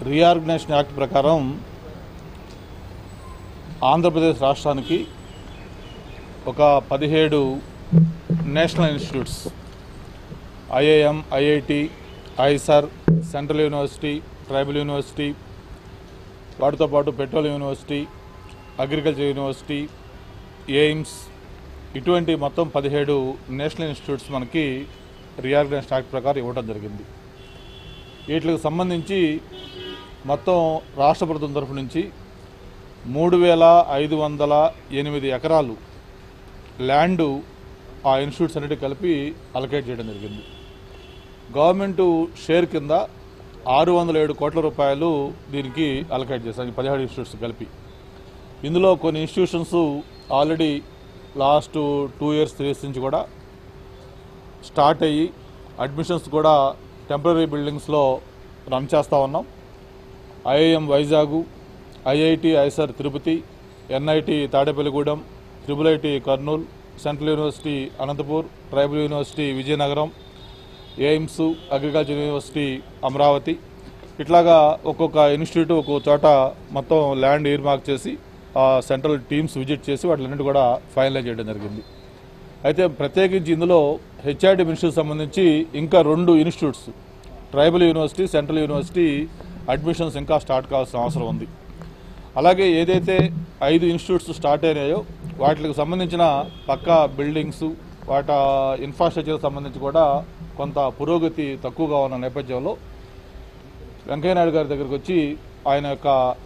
reorganisation act ప్రకారం ఆంధ్రప్రదేశ్ రాష్ట్రానికి ఒక పదిహేడు national institutes IIM IIT IISER central university tribal university వాటితో పాటు petrol university agriculture university AIIMS ఇటువంటి మొత్తం పదిహేడు నేషనల్ ఇన్స్టిట్యూట్స్ మనకి రీఆర్గనైజేషన్ యాక్ట్ ప్రకారం ఇవ్వడం జరిగింది వీటికి సంబంధించి మొత్తం రాష్ట్ర ప్రభుత్వం తరఫు నుంచి మూడు వేల ఐదు వందల ఎనిమిది ఎకరాలు ల్యాండు ఆ ఇన్స్టిట్యూట్స్ అన్నిటి కలిపి అలకేట్ చేయడం జరిగింది గవర్నమెంట్ షేర్ కింద ఆరు వందల ఏడు కోట్ల రూపాయలు దీనికి అలకేట్ చేశారు ఈ పదిహేడు ఇన్స్టిట్యూట్స్ కలిపి ఇందులో కొన్ని institutions already last two years three years నుంచి కూడా స్టార్ట్ అయ్యి అడ్మిషన్స్ కూడా టెంపరీ బిల్డింగ్స్లో రన్ చేస్తూ ఉన్నాం IIM Vizag IIT IISER Tirupati NIT Tadepalligudem triple IT Kurnool central university Anantapur tribal university Vizianagaram AIIMS agriculture university Amaravati ఇట్లాగా ఒక్కొక్క ఇన్స్టిట్యూట్ ఒక్కొక్క చోట మొత్తం ల్యాండ్ ఇయర్ మార్క్ చేసి ఆ సెంట్రల్ టీమ్స్ విజిట్ చేసి వాటిలన్నిటి కూడా ఫైనలైజ్ చేయడం జరిగింది అయితే ప్రత్యేకించి ఇందులో హెచ్ఐడి ఇన్స్టిట్యూట్ సంబంధించి ఇంకా రెండు institutes tribal university central university admissions ఇంకా స్టార్ట్ కావాల్సిన అవసరం ఉంది అలాగే ఏదైతే ఐదు ఇన్స్టిట్యూట్స్ స్టార్ట్ అయినాయో వాటికి సంబంధించిన పక్కా బిల్డింగ్స్ వాటి ఇన్ఫ్రాస్ట్రక్చర్ సంబంధించి కూడా కొంత పురోగతి తక్కువగా ఉన్న నేపథ్యంలో వెంకయ్యనాయుడు గారి దగ్గరికి వచ్చి ఆయన యొక్క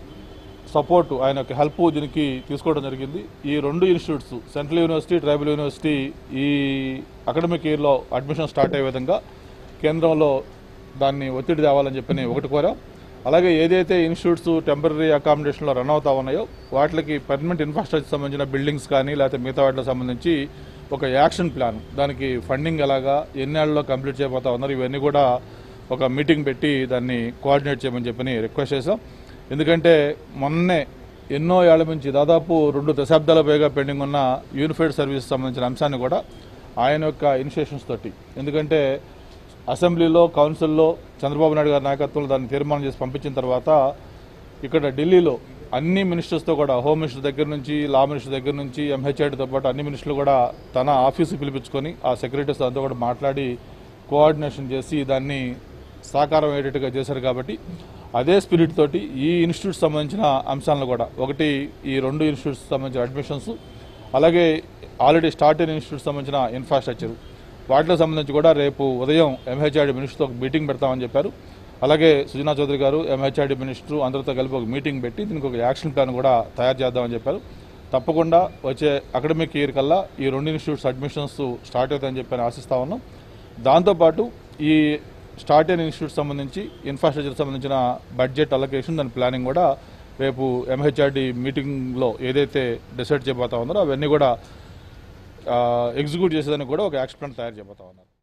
సపోర్ట్ ఆయన యొక్క హెల్ప్ దీనికి తీసుకోవడం జరిగింది ఈ రెండు institutes central university tribal university ఈ అకాడమిక్ ఇయర్లో అడ్మిషన్ స్టార్ట్ అయ్యే విధంగా కేంద్రంలో దాన్ని ఒత్తిడి తేవాలని చెప్పని ఒకటి కోరాం అలాగే ఏదైతే ఇన్స్టిట్యూట్స్ టెంపరీ అకామిడేషన్లో రన్ అవుతా ఉన్నాయో వాటికి పర్మనెంట్ ఇన్ఫ్రాస్ట్రక్చర్ సంబంధించిన బిల్డింగ్స్ కానీ లేకపోతే మిగతా వాటికి సంబంధించి ఒక యాక్షన్ ప్లాన్ దానికి ఫండింగ్ ఎలాగా ఎన్నేళ్లలో కంప్లీట్ చేయబోతా ఉన్నారు ఇవన్నీ కూడా ఒక మీటింగ్ పెట్టి దాన్ని కోఆర్డినేట్ చేయమని చెప్పని రిక్వెస్ట్ చేశాం ఎందుకంటే మొన్నే ఎన్నో ఏళ్ల నుంచి దాదాపు రెండు దశాబ్దాల పైగా పెండింగ్ ఉన్న యూనిఫైడ్ సర్వీస్ సంబంధించిన అంశాన్ని కూడా ఆయన యొక్క ఇనిషియేషన్స్ తోటి ఎందుకంటే అసెంబ్లీలో కౌన్సిల్లో చంద్రబాబు నాయుడు గారి నాయకత్వంలో దాన్ని తీర్మానం చేసి పంపించిన తర్వాత ఇక్కడ ఢిల్లీలో అన్ని మినిస్టర్స్తో కూడా హోమ్ మినిస్టర్ దగ్గర నుంచి లా మినిస్టర్ దగ్గర నుంచి ఎంహెచ్ఐడితో పాటు అన్ని మినిస్టర్లు కూడా తన ఆఫీసు పిలిపించుకొని ఆ సెక్రటరీస్ అంతా కూడా మాట్లాడి కోఆర్డినేషన్ చేసి దాన్ని సాకారం అయ్యేటట్టుగా చేశారు కాబట్టి అదే స్పిరిట్ తోటి ఈ ఇన్స్టిట్యూట్ సంబంధించిన అంశాలను కూడా ఒకటి ఈ రెండు ఇన్స్టిట్యూట్స్ సంబంధించిన అడ్మిషన్స్ అలాగే ఆల్రెడీ స్టార్ట్ అయిన ఇన్స్టిట్యూట్ సంబంధించిన ఇన్ఫ్రాస్ట్రక్చర్ వాటికి సంబంధించి కూడా రేపు ఉదయం ఎంహెచ్ఆర్డి మినిస్టర్తో ఒక మీటింగ్ పెడతామని చెప్పారు అలాగే సుజనా చౌదరి గారు ఎంహెచ్ఆర్డి మినిస్టర్ అందరితో కలిపి ఒక మీటింగ్ పెట్టి దీనికి ఒక యాక్షన్ ప్లాన్ కూడా తయారు చేద్దామని చెప్పారు తప్పకుండా వచ్చే అకాడమిక్ ఇయర్ కల్లా ఈ రెండు ఇన్స్టిట్యూట్స్ అడ్మిషన్స్ స్టార్ట్ అవుతాయని చెప్పి ఆశిస్తా ఉన్నాం దాంతోపాటు ఈ స్టార్ట్ అయిన ఇన్స్టిట్యూట్ సంబంధించి ఇన్ఫ్రాస్ట్రక్చర్ సంబంధించిన బడ్జెట్ అలొకేషన్ దాని ప్లానింగ్ కూడా రేపు ఎంహెచ్ఆర్డి మీటింగ్లో ఏదైతే డిసైడ్ చేయబోతా ఉన్నారో అవన్నీ కూడా ఎగ్జిక్యూట్ చేసేదానికి కూడా ఒక యాక్షన్ ప్లాన్ తయారు చేయబోతా ఉన్నారు